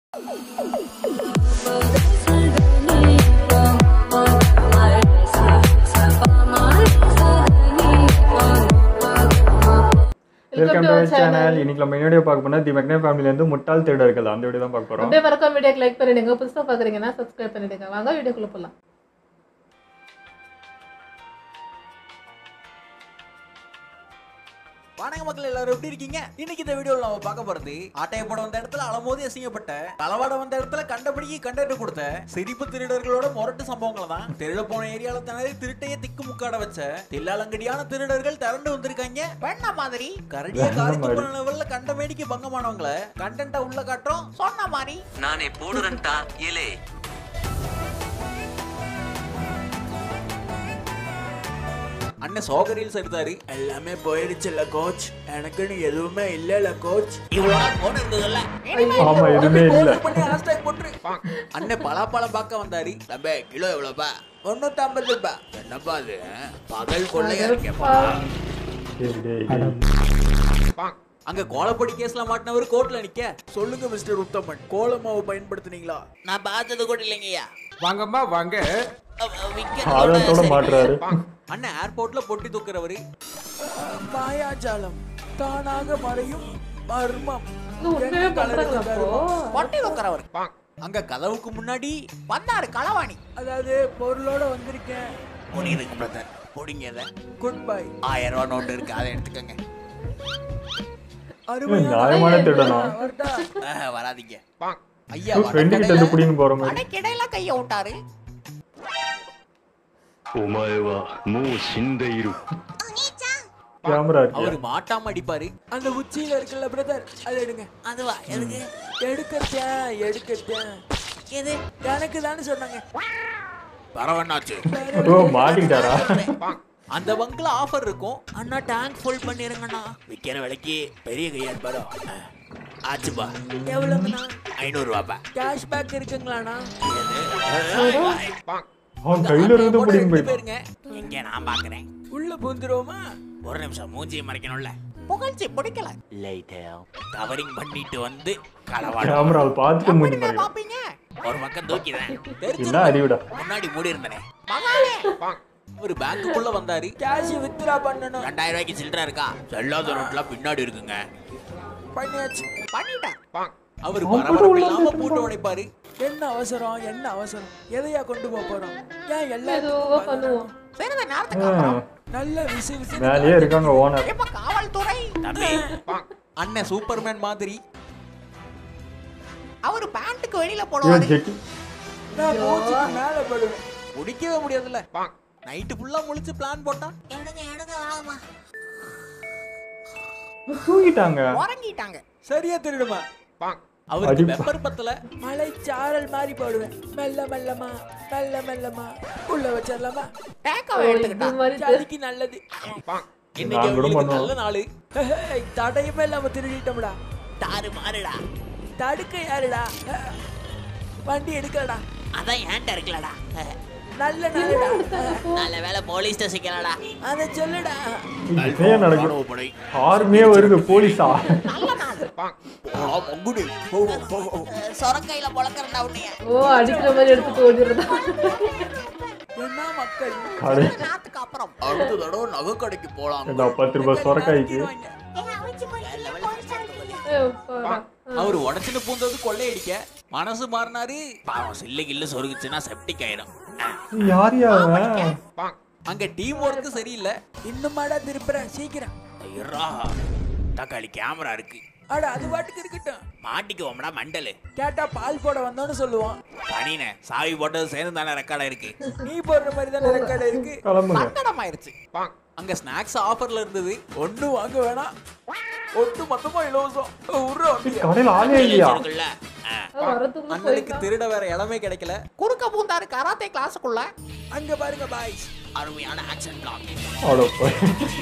Welcome to channel இன்னைக்கு நம்ம video பார்க்க போனா தி மெக்னே ஃபேமிலிலேருந்து முட்டாள் தேடர்கள் அந்த வீடியோ தான் பார்க்க போறோம் அப்படியே மறக்காம வீடியோக்கு லைக் பண்ணிடுங்க புதுசா பாக்குறீங்கன்னா சப்ஸ்கிரைப் பண்ணிடுங்க வாங்க வீடியோக்குள்ள போலாம் வணக்க மக்கள் எல்லாரும் எப்படி இருக்கீங்க இன்னைக்கு இந்த வீடியோல நம்ம பார்க்க போறது ஆட்டைய போட வந்த இடத்துல அலமோதி அசிங்கப்பட்ட களவாட வந்த இடத்துல கண்டபடிக்கு கண்டென்ட் கொடுத்த சிரிப்பு திருடர்களோட முரட்டு சம்பவங்களை தான் திருட போன ஏரியால திணறி திருட்டையே திக்கு முக்காட வச்ச தில்லாலங்கடியான திருடர்கள் திரண்டு வந்திருக்காங்க வேணா மாதிரி கரடியா காரி துப்புன லெவல்ல கண்ட மேடிக்கு பங்கமானவங்கள கண்டென்ட்டா உள்ள காட்டுறோம் சொன்ன மாதிரி நானே போடுறேன்டா ஏலே அண்ணன் சோக ரீல்ஸ் எடுத்தாரு எல்லாமே போயிடுச்சுல்ல கோச் எனக்குன்னு எதுவுமே இல்லல கோச் இவ்வளவு போன் இருந்ததுல்ல ஆமா எதுவுமே இல்ல பண்ணி ஹேஷ்டேக் போட்டுரு அண்ணன் பலாப்பழம் பார்க்க வந்தாரு தம்பே கிலோ எவ்வளோப்பா முன்னூத்தி ஐம்பது ரூபாய் என்னப்பா அது பகல் கொள்ளையா இருக்கேப்பா டேய், டேய், டேய். அங்க கோலப்படி கேஸ்ல மாட்டினவர் கோர்ட்ல நிக்க சொல்லுங்க மிஸ்டர் உத்தமன் கோலமாவை பயன்படுத்துனீங்களா நான் பார்த்தது கூட இல்லைங்கய்யா வாங்கம்மா வாங்க ஆதாரத்தோட மாட்டுறாரு அண்ணன் ஏர்போர்ட்ல பொட்டி தூக்குறவரு மாயாஜாலம் தானாக மறையும் மர்மம் இது உண்மையாவே பண்றாங்களா அப்போ பொட்டி தூக்குறவர் அங்க கதவுக்கு முன்னாடி வந்தாரு களவாணி அதாவது பொருளோட வந்திருக்கேன் புரியுதுங்க பிரதர் புடிங்க இத குட் பை ஆயிரம் ரூபாய் நோட்டு இருக்கு அதை எடுத்துக்கங்க நியாயமான திருடனா ஆஹ், வராதீங்க ஐயா ஃப்ரெண்டு கிட்ட இருந்து புடிங்க போற மாதிரி அடைக்கிடையில கைய விட்டாரு お前はもう死んでいる கேமரா இருக்கு அவரு மாட்டாம அடிப்பாரு அந்த உச்சியில இருக்குல்ல பிரதர் அதை எடுங்க அதுவா எதுக்கு எடுக்கத்தேன் எடுக்கத்தேன் எது எனக்கு தானே சொன்னாங்க பரவண்ணாச்சு ஓ மாட்டிக்கிட்டாரா அந்த பங்க்ல ஆஃபர் இருக்கும் அண்ணா டேங்க் ஃபுல் பண்ணிருங்கண்ணா விக்கிற விலைக்கு பெரிய கையா இருப்பாரோ ஆச்சுப்பா எவ்வளவுங்கண்ணா ஐநூறு ரூபாப்பா கேஷ் பேக் இருக்குங்களாண்ணா அவன் கையில இருந்து புடிங்க போயிட்டான் போயிருங்க எங்க நான் பாக்குறேன் உள்ள பூந்துருவோமா ஒரு நிமிஷம் மூஞ்சியை மறைக்கணும்ல புகழ்ச்சி பிடிக்கல கவரிங் பண்ணிட்டு வந்து களவாட கேமரா பார்த்துட்டு மூஞ்சி மாதிரி பாப்பீங்க ஒரு பக்கம் தூக்கிதான் என்ன அறிவுடா முன்னாடி மூடி இருந்தனே ஒரு பேங்க்குள்ள வந்தாரு கேஷ் வித்ரா பண்ணனும் ரெண்டாயிரம் ரூபாய்க்கு சில்லற இருக்கா செல்லாத நோட்ல பின்னாடி இருக்குங்க பண்ணியாச்சு பண்ணிட்டேன் அவர் பரபரப்பு இல்லாம போட்டு உடைப்பாரு என்ன அவசரம் என்ன அவசரம் எதையா கொண்டு போக போறோம் ஏன் மெதுவா பண்ணுவோம் சரிதான் நேரத்துக்கு ஆ, நல்ல விசு விசு மேலேயே இருக்காங்க ஓனர் எப்ப காவல்துறை அண்ணன் சூப்பர்மேன் மாதிரி அவரு பேண்ட்டுக்கு வெளியில இவன் ஜெட்டி நான் மூச்சுக்கு மேல படுவேன் முடிக்கவே முடியாதுல்ல நைட்டு ஃபுல்லா முழிச்சு பிளான் போட்டா தூங்கிட்டாங்க உறங்கிட்டாங்க சரியா திருடுமா அவருக்கு அடிப்பா. பெப்பர் பத்தல மலை சாரல் மாதிரி போடுவேன் மெல்ல மெல்லமா மெல்ல மெல்லமா உள்ள வச்சிடலாமா இது மாதிரி தெ- அதுக்கு நல்லது இன்னைக்கு நான் கூட அவங்களுக்கு பண்ணுவேன். நல்ல நாளு தடையுமே இல்லாம திருடிட்டோம்டா தாறு மாறுடா தடுக்க யாருடா வண்டி எடுக்கலடா அதான் ஏன்ட்ட இருக்கலடா நல்ல நாளுடா நல்ல வேலை போலீஸ் ஸ்டேஷன்லடா அத சொல்லுடா இதே நடக்குது ஆர்மியே வருது போலீஸா சொரங்கையில பொழக்கிறடா உன்னைய ஓ அடிக்கிற மாதிரி எடுத்துட்டு ஓடிடுறதா என்ன மக்கள் கடை நேரத்துக்கு அப்புறம் அடுத்த தடவை நகை கடைக்கு போலாம் இந்த பத்து ரூபாய் சொரக்காய்க்கு ஏய், போடா. அவர் உடச்சுட்டு பூந்தது கொள்ளையடிக்க மனசு மாறினாரு பாவம் சில்லு கில்லு சொருகுச்சுன்னா செப்டிக் ஆயிடும் யார் யார் அங்க டீம் ஒர்க் சரியில்லை இன்னுமாடா திருப்புற சீக்கிரம் ஐயரா தக்காளி கேமரா இருக்கு அட அது பாட்டுக்கு இருக்கட்டும் மாட்டிக்குவோம்டா மண்டலு கேட்டா பால் போட வந்தோன்னு சொல்லுவோம் பனினே சாவி போட்டது சேர்ந்து தானே ரெக்கார்டா இருக்கு நீ போடுற மாதிரி தானே ரெக்கார்டா இருக்கு கிளம்புங்க சங்கடம் ஆயிருச்சு அங்க ஸ்நாக்ஸ் ஆஃபர்ல இருந்தது ஒண்ணு வாங்க வேணாம் ஒட்டு மொத்தமா இலவசம் உருற கடையில் ஆளே இல்லையா இருக்குல்ல அவன் வரதுக்குள்ள அண்ணனுக்கு போயிட்டான். திருட வேற இடமே கிடைக்கல குறுக்க பூந்தாரு கராத்தே கிளாஸுக்குள்ள அங்க பாருங்க பாய்ஸ் அருமையான ஆக்ஷன் பிளாக் அவ்வளோ போய்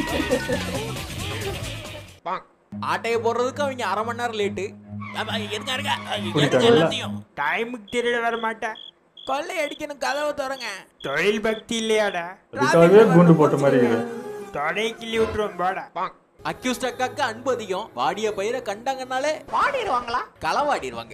ஆட்டைய போடுறதுக்கு அவங்க அரை மணி நேரம் லேட்டு இருக்காருங்க போயிட்டாங்கல்ல? டைமுக்கு திருட வர மாட்டேன் கொள்ளை அடிக்கணும் கதவை திறங்க தொழில் பக்தி இல்லையாடா அதுக்காகவே கூண்டு போட்ட மாதிரி இருக்குது தொடை கிள்ளி விட்டுருவோம் போடா அக்யூஸ்ட் அக்காக்கு அன்பு அதிகம் வாடிய பயிரை கண்டாங்கனாலே வாடிடுவாங்களா களை வாடிடுவாங்க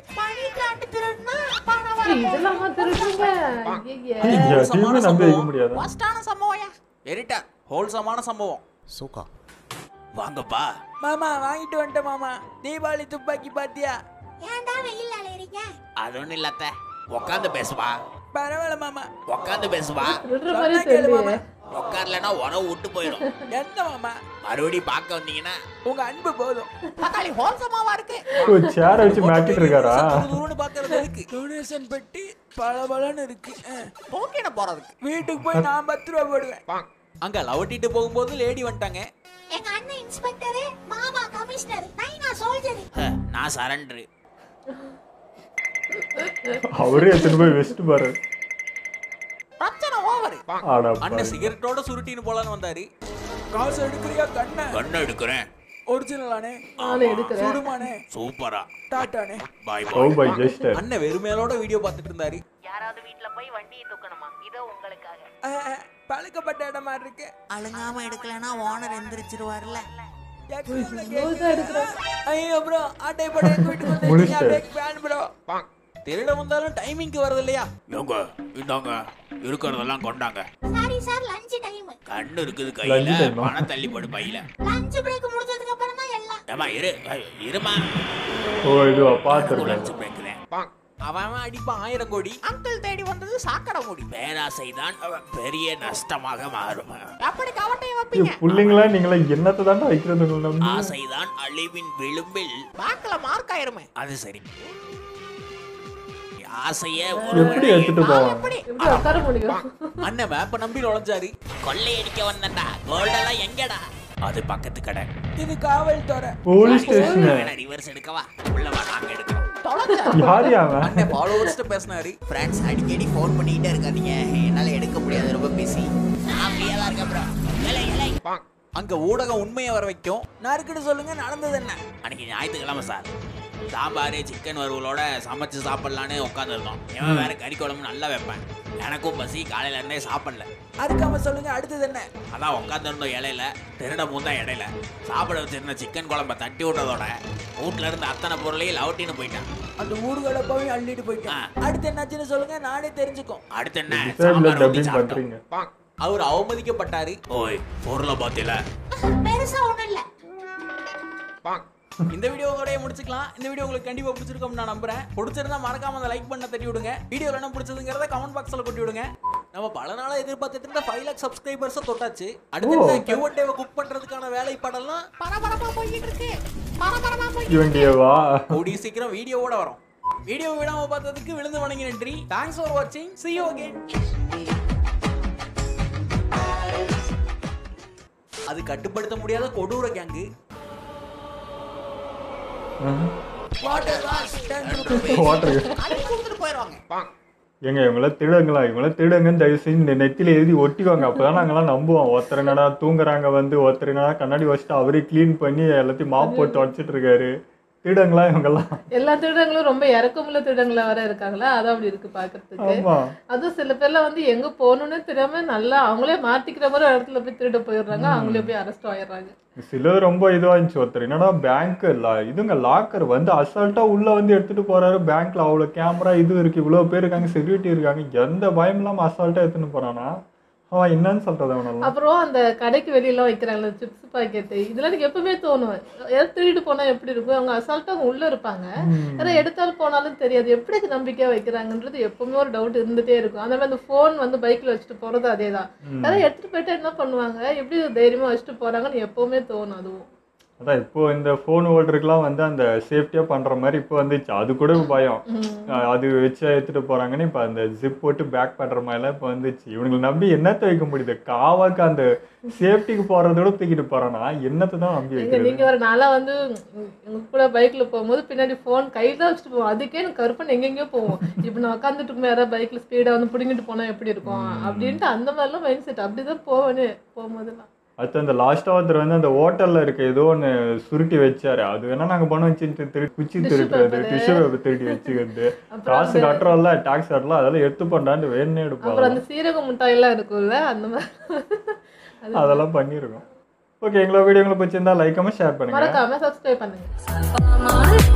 ஏய், இதெல்லாமா திருடுங்க ஐயையே. எதையுமே நம்பி வைக்க முடியாது ஃபர்ஸ்டான சம்பவம் வெரிட்டா ஹோல்சமான சம்பவம் சூக்கா வாங்கப்பா மாமா வாங்கிட்டு வந்துட்டேன் மாமா தீபாவளி துப்பாக்கி பாத்தியா ஏன்டா வெயில் அலையறீங்க அது ஒண்ணும் இல்லத்த உட்காந்து பேசுவா பரவாயில்ல மாமா உட்காந்து பேசுவா திருடுற மாதிரி தெரியலையே உட்கார்லனா உணவு விட்டு போயிடும் என்ன மாமா மறுபடியும் பார்க்க வந்தீங்கன்னா உங்க அன்பு போதும் தக்காளி ஹோல்சமாவா இருக்கு ஒரு சேரை வச்சு மாட்டிட்டு இருக்காரா தூரம்னு பாக்குறது இருக்கு டொனேஷன் பெட்டி பளபளன்னு இருக்கு ஓகேண்ணா போறதுக்கு வீட்டுக்கு போய் நான் பத்து ரூபா போடுவேன் அங்க லவட்டிட்டு போகும்போது லேடி வந்துட்டாங்க எங்க அண்ணன் இன்ஸ்பெக்டர் மாமா கமிஷனர் நைனா சோல்ஜர் நான் சரண்டரு அவரே எடுத்துட்டு போய் வச்சுட்டு பாரு பிரச்சனை ஓவர் ஆடா அண்ணன் சிகரெட்டோட சுருட்டின்னு போலான்னு வந்தாரு காசு எடுக்கிறியா கண்ண கண்ண எடுக்கிறேன் ஒரிஜினலானே நானும் எடுக்கிறேன் சுடுமானே சூப்பரா டாட்டானே பாய் ஓ பை ஜஸ்ட் அண்ணன் வெறுமையாலோட வீடியோ பார்த்துட்டு இருந்தாரு யாராவது வீட்ல போய் வண்டியை தூக்கணுமா இதோ உங்களுக்காக பழக்கப்பட்ட இடமா இருக்கு அழுங்காம எடுக்கலனா ஓனர் எந்திரிச்சிருவார்ல லூசா எடுக்கிறேன் ஐயோ ப்ரோ ஆட்டை போட எங்க வீட்டுக்கு வந்து முடிச்சிட்டு. பிக் ஃபேன் ப்ரோ திருட வந்தாலும் டைமிங்க்கு வரது இல்லையா இவங்க இந்தாங்க இருக்கிறதெல்லாம் கொண்டாங்க சாரி சார் லஞ்ச் டைம் கண்ணு இருக்குது Lunch கையில time ஆ? பணம் தள்ளி போடு பையில லஞ்ச் பிரேக் முடிஞ்சதுக்கு அப்புறம் தான் எல்லாம் ஏமா இரு ஐயோ, இருமா ஓ இதுவா பார்த்துருக்கேன் லஞ்ச் பிரேக்ல அவன் அவன் அடிப்பான் ஆயிரம் கோடி அங்கிள் தேடி வந்தது சாக்கடை மூடி பேராசை தான் பெரிய நஷ்டமாக மாறும் அப்படி கவட்டையை வைப்பீங்க புள்ளிங்களா நீங்களா என்னத்தை தாண்டா வைக்கிறது உங்களை நம்பி? ஆசைதான் அழிவின் விளிம்பில் வாக்குல மார்க் ஆயிருமே அது சரி ஆசைய எப்படி எடுத்துட்டு போவாங்க எப்படி உட்கார முடியும் அண்ணன் மேப்ப நம்பி நுழைஞ்சாரு கொள்ளையடிக்க வந்தண்டா கோல்டெல்லாம் எங்கடா அது பக்கத்து கடை இது காவல்துறை போலீஸ் ஸ்டேஷன் ரிவர்ஸ் எடுக்கவா உள்ள வா நாங்க எடுக்கிறோம் யார் அவன் அண்ணன் ஃபாலோவர்ஸ்ட்ட பேசினாரு ஃப்ரெண்ட்ஸ் அடிக்கடி ஃபோன் பண்ணிட்டே இருக்காதீங்க என்னால எடுக்க முடியாது ரொம்ப பிஸி நான் ஃப்ரீயா தான் இருக்கேன் ப்ரோ ஏலே ஏலே அங்க ஊடகம் உண்மையை வர வைக்கும் நறுக்குன்னு சொல்லுங்க நடந்தது என்ன அன்னைக்கு ஞாயிற்றுக்கிழமை சார் சாம்பார் சிக்கன் வறுவலோட சமைச்சு சாப்பிடலான்னு உட்காந்துருந்தோம் இவன் வேற கறி குழம்பு நல்லா வைப்பேன் எனக்கும் பசி காலையில இருந்தே சாப்பிடல அதுக்காம சொல்லுங்க அடுத்தது என்ன அதான் உட்காந்துருந்தோம் இலையில திருட மூந்தா இடையில சாப்பிட வச்சிருந்த சிக்கன் குழம்ப தட்டி விட்டதோட வீட்ல இருந்து அத்தனை பொருளையும் லவட்டின்னு போயிட்டேன் அந்த ஊர்களை போய் அள்ளிட்டு போயிட்டேன் அடுத்து என்னாச்சுன்னு சொல்லுங்க நானே தெரிஞ்சுக்கும் அடுத்து என்ன டிசைப்ல சாம்பார் ஊத்தி டப்பிங் சாப்பிட்டோம். பண்றீங்க அவர் அவமதிக்கப்பட்டாரு ஓய் பொருளை பாத்தில பெருசா ஒண்ணும் இல்ல இந்த வீடியோ உங்களோடய முடிச்சுக்கலாம் இந்த வீடியோ உங்களுக்கு கண்டிப்பா பிடிச்சிருக்கும் நான் நம்புறேன் பிடிச்சிருந்தா மறக்காம அந்த லைக் பண்ண தட்டி விடுங்க வீடியோல என்ன பிடிச்சதுங்கிறத கமெண்ட் பாக்ஸ்ல கொட்டி விடுங்க நம்ம பல நாளா எதிர்பார்த்துட்டு இருந்த ஃபைவ் லேக் சப்ஸ்கிரைபர்ஸ் தொட்டாச்சு அடுத்து இந்த கியூ அண்ட் டேவை குக் பண்றதுக்கான வேலை படம்லாம் பரபரப்பா போய்கிட்டு இருக்கு பரபரப்பா போய் இவண்டியவா கூடிய சீக்கிரம் வீடியோவோட வரும் வீடியோ விடாம பார்த்ததுக்கு விழுந்து வணங்கி நன்றி தேங்க்ஸ் ஃபார் வாட்சிங் see you again அது கட்டுப்படுத்த முடியாத கொடூர கேங்கு வாட்டர் வாட்டர் கொடுத்துட்டு போயிடுவாங்க ஏங்க இவங்கள திருடுங்களா இவங்கள திருடுங்கன்னு தயவு செஞ்சு இந்த நெத்தியில எழுதி ஒட்டிக்குவாங்க அப்பதான் நாங்கெல்லாம் நம்புவோம் ஒருத்தர் என்னடா தூங்குறாங்க வந்து ஒருத்தர் என்னடா கண்ணாடி வச்சுட்டு அவரே க்ளீன் பண்ணி எல்லாத்தையும் மாப் போட்டு வச்சுட்டு இருக்காரு திருடங்களா இவங்கெல்லாம் எல்லா திருடங்களும் ரொம்ப இறக்கமுள்ள திருடங்களா வேற இருக்காங்களா அது அப்படி இருக்கு பாக்குறதுக்கு ஆமா அதுவும் சில பேர்லாம் வந்து எங்க போகணும்னு தெரியாம நல்லா அவங்களே மாட்டிக்கிற மாதிரி ஒரு இடத்துல போய் திருட போயிடுறாங்க அவங்களே போய் அரெஸ்ட் ஆயிடுறாங்க சிலர் ரொம்ப இதுவா இருந்துச்சு ஒருத்தர் என்னடா பேங்க் இதுங்க லாக்கர் வந்து அசால்ட்டா உள்ள வந்து எடுத்துட்டு போறாரு பேங்க்ல அவ்வளவு கேமரா இது இருக்கு இவ்வளவு பேர் இருக்காங்க செக்யூரிட்டி இருக்காங்க எந்த பயம் இல்லாம அசால்ட்டா எடுத்துன்னு போறானா அவன் என்னன்னு சொல்றது அவனெல்லாம் அப்புறம் அந்த கடைக்கு வெளியெல்லாம் வைக்கிறாங்கல்ல சிப்ஸ் பாக்கெட்டு இதெல்லாம் எனக்கு எப்பவுமே தோணும் யாராவது திருடிட்டு போனா எப்படி இருக்கும் அவங்க அசால்ட்டா அவங்க உள்ள இருப்பாங்க யாராவது எடுத்தாலும் போனாலும் தெரியாது எப்படி இது நம்பிக்கையா வைக்கிறாங்கன்றது எப்பவுமே ஒரு டவுட் இருந்துட்டே இருக்கும் அந்த மாதிரி அந்த ஃபோன் வந்து பைக்ல வச்சுட்டு போறது அதே தான் யாராவது எடுத்துட்டு போயிட்டு என்ன பண்ணுவாங்க எப்படி தைரியமா வச்சுட்டு போறாங்கன்னு எப்பவுமே தோணும் அதுவும் அதான் இப்போ இந்த ஃபோன் ஹோல்டருக்குலாம் வந்து அந்த சேஃப்டியா பண்ற மாதிரி இப்போ வந்துச்சு அது கூட பயம் அஹ் அது வச்சு எடுத்துட்டு போறாங்கன்னு இப்போ அந்த ஜிப் போட்டு பேக் பண்ற மாதிரிலாம் இப்போ வந்துச்சு இவங்களை நம்பி என்னத்தை வைக்க முடியுது காவாக்கு அந்த சேஃப்டிக்கு போறதோட தூக்கிட்டு போறானா என்னத்தை தான் நம்பி எங்க வைக்கிறது நீங்க ஒரு நாளா வந்து உம், உங்க கூட பைக்ல போகும்போது பின்னாடி ஃபோன் கையில தான் வச்சுட்டு போவோம் அதுக்கே எனக்கு கருப்பன் எங்கெங்கயோ போவோம் இப்போ நான் உட்காந்துட்டு இருக்கும் யாராவது பைக்ல ஸ்பீடா வந்து பிடிங்கிட்டு போனா எப்படி இருக்கும் அப்படின்ட்டு அந்த மாதிரிலாம் மைண்ட் செட் அப்படிதான் போவேனே போகும்போதெல்லாம் அடுத்து அந்த லாஸ்டா ஒருத்தர் வந்து அந்த ஹோட்டல்ல இருக்க ஏதோ ஒன்று சுருட்டி வச்சாரு அது வேணா நாங்க பணம் வச்சு திரு குச்சி Tissue திருட்டுறது paper. டிஷ்யூ பேப்பர் திருடி வச்சுக்கிறது அப்புறம் காசு அந்த- கட்டுறோம்ல டாக்ஸ் கட்டலாம் அதெல்லாம் எடுத்து பண்ணாண்டு வேணும்னே அப்புறம் எடுப்பாங்க அந்த சீரக மிட்டாய் எல்லாம் இருக்கும்ல அந்த மாதிரி அது அதெல்லாம் பண்ணியிருக்கோம் ஓகே எங்களோட வீடியோ உங்களுக்கு பிடிச்சிருந்தா லைக் ஷேர் பண்ணுங்க மறக்காம சப்ஸ்கிரைப் பண்ணுங்க Mama,